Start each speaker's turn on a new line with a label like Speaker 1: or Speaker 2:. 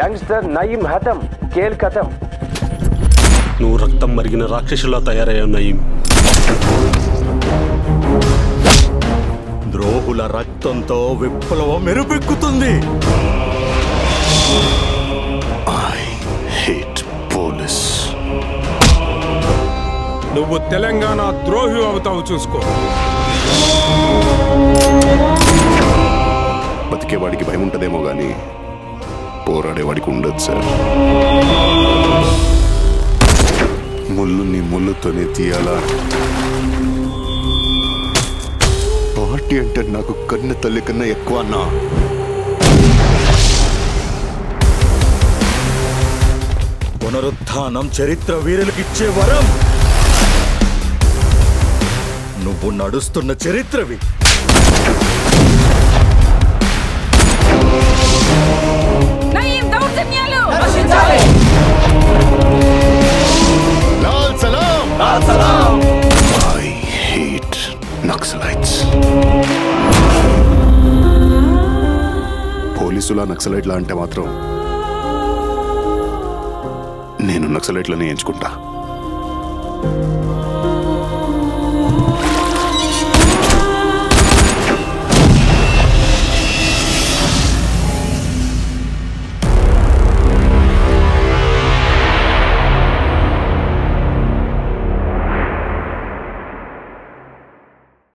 Speaker 1: gangster Nayeem హతం కేల్ కథం
Speaker 2: నువ్వు రక్తం మరిగిన రాక్షసులా తయారయ్యావు నయీం
Speaker 3: ద్రోహుల రక్తంతో విప్లవం మెరుపెక్కుతుంది
Speaker 4: ఐ హేట్ పోలీస్
Speaker 5: నువ్వు తెలంగాణ ద్రోహి అవుతావు చూసుకో
Speaker 4: బతికేవాడికి భయం ఉంటదేమో గాని పోరాడేవాడికి ఉండదు సార్ ముళ్ళుని ముళ్ళుతోనే తీయాలా పార్టీ అంటే నాకు కన్న తల్లి కన్నా ఎక్కువ అన్నా
Speaker 3: పునరుత్థానం చరిత్ర వీరులకిచ్చే వరం నువ్వు నడుస్తున్న చరిత్రవి
Speaker 6: నయీం దౌర్జన్యాలు
Speaker 4: లాల్ సలాం లాల్ సలాం ఐ హేట్ నక్సలైట్స్ పోలీసుల నక్సలైట్ల అంటే మాత్రం నేను నక్సలైట్లని ఎంచుకుంటా